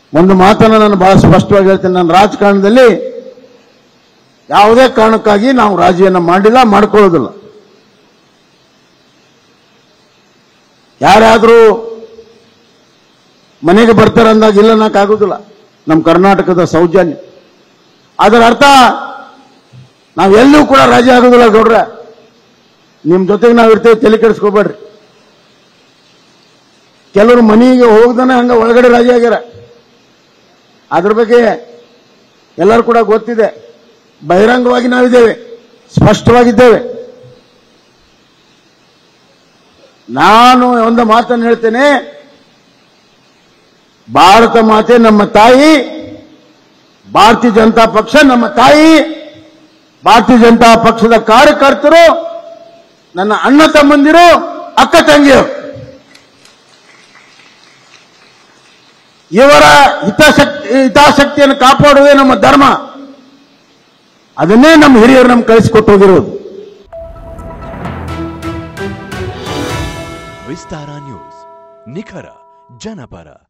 ಒಂದು ಮಾತನ್ನು ನಾನು ಬಹಳ ಸ್ಪಷ್ಟವಾಗಿ ಹೇಳ್ತೇನೆ ನನ್ನ ರಾಜಕಾರಣದಲ್ಲಿ ಯಾವುದೇ ಕಾರಣಕ್ಕಾಗಿ ನಾವು ರಾಜಿಯನ್ನ ಮಾಡಿಲ್ಲ ಮಾಡ್ಕೊಳ್ಳೋದಿಲ್ಲ ಯಾರಾದರೂ ಮನೆಗೆ ಬರ್ತಾರೆ ಅಂದಾಗ ಇಲ್ಲ ಅನ್ನಕ್ಕಾಗೋದಿಲ್ಲ ನಮ್ಮ ಕರ್ನಾಟಕದ ಸೌಜನ್ಯ ಅದರ ಅರ್ಥ ನಾವೆಲ್ಲೂ ಕೂಡ ರಾಜಿ ಆಗೋದಿಲ್ಲ ಗೌಡ್ರೆ ನಿಮ್ ಜೊತೆಗೆ ನಾವು ಇರ್ತೇವೆ ತಲೆ ಕೆಡಿಸ್ಕೋಬೇಡ್ರಿ ಕೆಲವರು ಮನೆಗೆ ಹೋಗ್ದಾನೆ ಹಂಗ ಒಳಗಡೆ ರಾಜಿ ಆಗ್ಯಾರ ಅದ್ರ ಬಗ್ಗೆ ಎಲ್ಲರೂ ಕೂಡ ಗೊತ್ತಿದೆ ಬಹಿರಂಗವಾಗಿ ನಾವಿದ್ದೇವೆ ಸ್ಪಷ್ಟವಾಗಿದ್ದೇವೆ ನಾನು ಒಂದು ಮಾತನ್ನು ಹೇಳ್ತೇನೆ ಭಾರತ ಮಾತೆ ನಮ್ಮ ತಾಯಿ ಭಾರತೀಯ ಜನತಾ ಪಕ್ಷ ನಮ್ಮ ತಾಯಿ ಭಾರತೀಯ ಜನತಾ ಪಕ್ಷದ ಕಾರ್ಯಕರ್ತರು ನನ್ನ ಅಣ್ಣ ತಮ್ಮಂದಿರು ಅಕ್ಕ ತಂಗಿಯರು ಇವರ ಹಿತಾಸಕ್ತಿ ಹಿತಾಸಕ್ತಿಯನ್ನು ಕಾಪಾಡುವುದೇ ನಮ್ಮ ಧರ್ಮ ಅದನ್ನೇ ನಮ್ಮ ಹಿರಿಯರು ನಮ್ಗೆ ಕಳಿಸಿಕೊಟ್ಟು ಹೋಗಿರೋದು ವಿಸ್ತಾರ ನ್ಯೂಸ್ ನಿಖರ ಜನಪರ